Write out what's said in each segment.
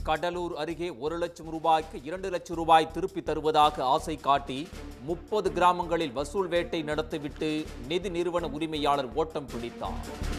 கடலூர் அருகே ஒரு லட்சம் ரூபாய்க்கு இரண்டு லட்சம் ரூபாய் திருப்பி தருவதாக ஆசை காட்டி முப்பது கிராமங்களில் வசூல் வேட்டை நடத்திவிட்டு நிதி நிறுவன உரிமையாளர் ஓட்டம் பிடித்தார்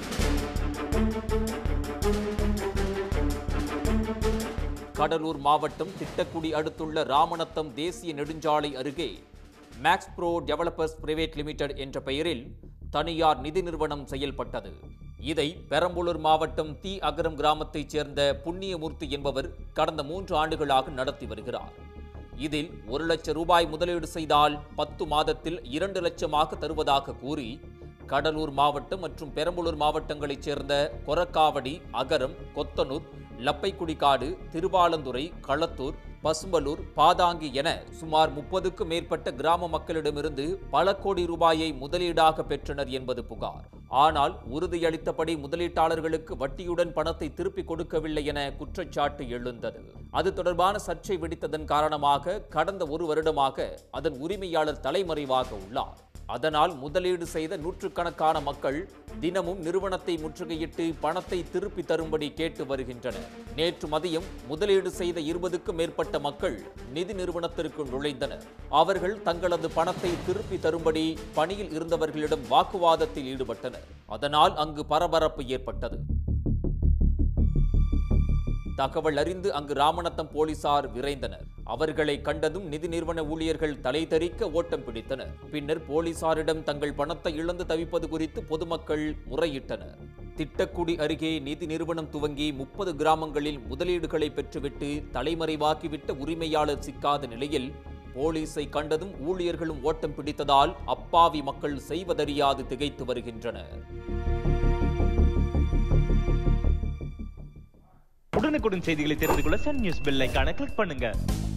கடலூர் மாவட்டம் திட்டக்குடி அடுத்துள்ள ராமநத்தம் தேசிய நெடுஞ்சாலை அருகே Max Pro developers private limited என்ற பெயரில் தனியார் நிதி நிறுவனம் செயல்பட்டது இதை பெரம்பலூர் மாவட்டம் தி அகரம் கிராமத்தைச் சேர்ந்த புண்ணியமூர்த்தி என்பவர் கடந்த மூன்று ஆண்டுகளாக நடத்தி வருகிறார் இதில் ஒரு லட்சம் ரூபாய் முதலீடு செய்தால் பத்து மாதத்தில் இரண்டு லட்சமாக தருவதாக கூறி கடலூர் மாவட்டம் மற்றும் பெரம்பலூர் மாவட்டங்களைச் சேர்ந்த கொரக்காவடி அகரம் கொத்தனூர் லப்பைக்குடிக்காடு திருவாலந்துறை களத்தூர் பசும்பலூர் பாதாங்கி என சுமார் முப்பதுக்கும் மேற்பட்ட கிராம மக்களிடமிருந்து பல கோடி ரூபாயை முதலீடாக பெற்றனர் என்பது புகார் ஆனால் உறுதியளித்தபடி முதலீட்டாளர்களுக்கு வட்டியுடன் பணத்தை திருப்பிக் கொடுக்கவில்லை என குற்றச்சாட்டு எழுந்தது அது தொடர்பான சர்ச்சை வெடித்ததன் காரணமாக கடந்த ஒரு வருடமாக அதன் உரிமையாளர் தலைமறைவாக உள்ளார் அதனால் முதலீடு செய்த நூற்றுக்கணக்கான மக்கள் தினமும் நிறுவனத்தை முற்றுகையிட்டு பணத்தை திருப்பி தரும்படி கேட்டு வருகின்றனர் நேற்று மதியம் முதலீடு செய்த இருபதுக்கும் மேற்பட்ட மக்கள் நிதி நிறுவனத்திற்கு நுழைந்தனர் அவர்கள் தங்களது பணத்தை திருப்பி தரும்படி பணியில் இருந்தவர்களிடம் வாக்குவாதத்தில் ஈடுபட்டனர் அதனால் அங்கு பரபரப்பு ஏற்பட்டது தகவல் அறிந்து அங்கு ராமநத்தம் போலீசார் விரைந்தனர் அவர்களை கண்டதும் நிதி நிறுவன ஊழியர்கள் தலை தெறிக்க ஓட்டம் பிடித்தனர் பின்னர் போலீசாரிடம் தங்கள் பணத்தை இழந்து தவிப்பது குறித்து பொதுமக்கள் முறையிட்டனர் திட்டக்குடி அருகே நிதி நிறுவனம் துவங்கி முப்பது கிராமங்களில் முதலீடுகளை பெற்றுவிட்டு தலைமறைவாக்கிவிட்ட உரிமையாளர் சிக்காத நிலையில் போலீஸை கண்டதும் ஊழியர்களும் ஓட்டம் பிடித்ததால் அப்பாவி மக்கள் செய்வதறியாது திகைத்து வருகின்றனர் உடனுக்குடன் செய்திகளை தெரிந்து கொள்ள சன் நியூஸ் பெல் ஐகானை கிளிக் பண்ணுங்க